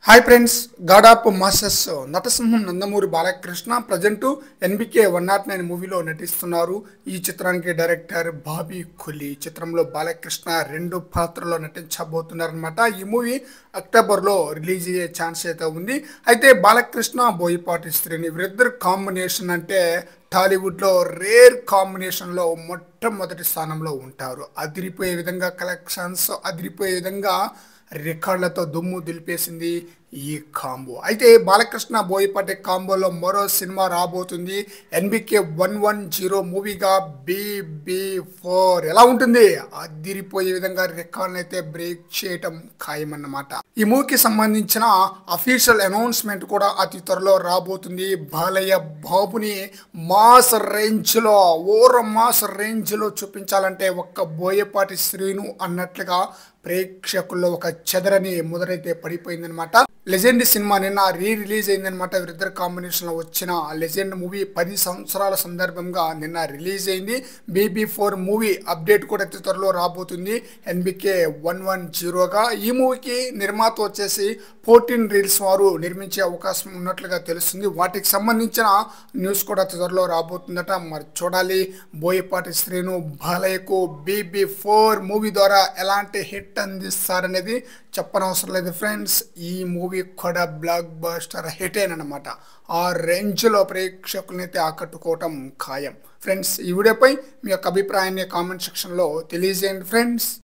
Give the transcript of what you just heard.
hi friends god of masters నటసింహం Nandamuri Balakrishna present NBK one not nine మూవీలో నటిస్తున్నారు ఈ చిత్రానికి డైరెక్టర్ బాబీ కొలి చిత్రంలో బాలకృష్ణ రెండు పాత్రలో నటించబోతున్నారనమాట ఈ మూవీ అక్టోబర్లో రిలీజ్ అయ్యే ఛాన్స్ అయితే ఉంది అయితే బాలకృష్ణ బోయపాటి శ్రీని వీరిద్దరు కాంబినేషన్ అంటే టాలీవుడ్లో రేర్ కాంబినేషన్లో మొట్టమొదటి స్థానంలో ఉంటారు అదిరిపోయే విధంగా కలెక్షన్స్ అదిరిపోయే విధంగా రికార్డులతో దుమ్ము దులిపేసింది ఈ కాంబో అయితే బాలకృష్ణ బోయపాటి కాంబోలో మరో సినిమా రాబోతుంది ఎన్బికే వన్ వన్ జీరో మూవీగా బీబీ ఫోర్ ఎలా ఉంటుంది అదిరిపోయే విధంగా రికార్డులను అయితే బ్రేక్ చేయటం ఖాయమన్నమాట ఈ మూవీకి సంబంధించిన అఫీషియల్ అనౌన్స్మెంట్ కూడా అతి త్వరలో రాబోతుంది బాలయ్య బాబుని మాస్ రేంజ్లో ఓర మాస్ రేంజ్లో చూపించాలంటే ఒక్క బోయపాటి శ్రీను అన్నట్లుగా ప్రేక్షకుల్లో ఒక చెదరని ముదరైతే పడిపోయిందనమాట లెజెండ్ సినిమా నిన్న రీ రిలీజ్ అయిందనమాట వీరిద్దరు కాంబినేషన్లో వచ్చిన లెజెండ్ మూవీ పది సంవత్సరాల సందర్భంగా నిన్న రిలీజ్ అయింది బీబీ ఫోర్ మూవీ అప్డేట్ కూడా అతి త్వరలో రాబోతుంది ఎన్బికే వన్ వన్ జీరోగా ఈ మూవీకి నిర్మాత వచ్చేసి ఫోర్టీన్ రీల్స్ వారు నిర్మించే అవకాశం ఉన్నట్లుగా తెలుస్తుంది వాటికి సంబంధించిన న్యూస్ కూడా అతి త్వరలో రాబోతుందట మరి చూడాలి బోయపాటి శ్రీను బాలయ్యకు బీబీ ఫోర్ మూవీ ద్వారా ఎలాంటి హిట్ అందిస్తారనేది చెప్పనవసరం లేదు ఫ్రెండ్స్ ఈ మూవీ కూడా బ్లాక్ బస్టర్ హిట్ అనమాట ఆ రేంజ్లో ప్రేక్షకుల్ని అయితే ఆకట్టుకోవటం ఖాయం ఫ్రెండ్స్ ఈ వీడియోపై మీ యొక్క అభిప్రాయాన్ని కామెంట్ సెక్షన్లో తెలియజేయండి ఫ్రెండ్స్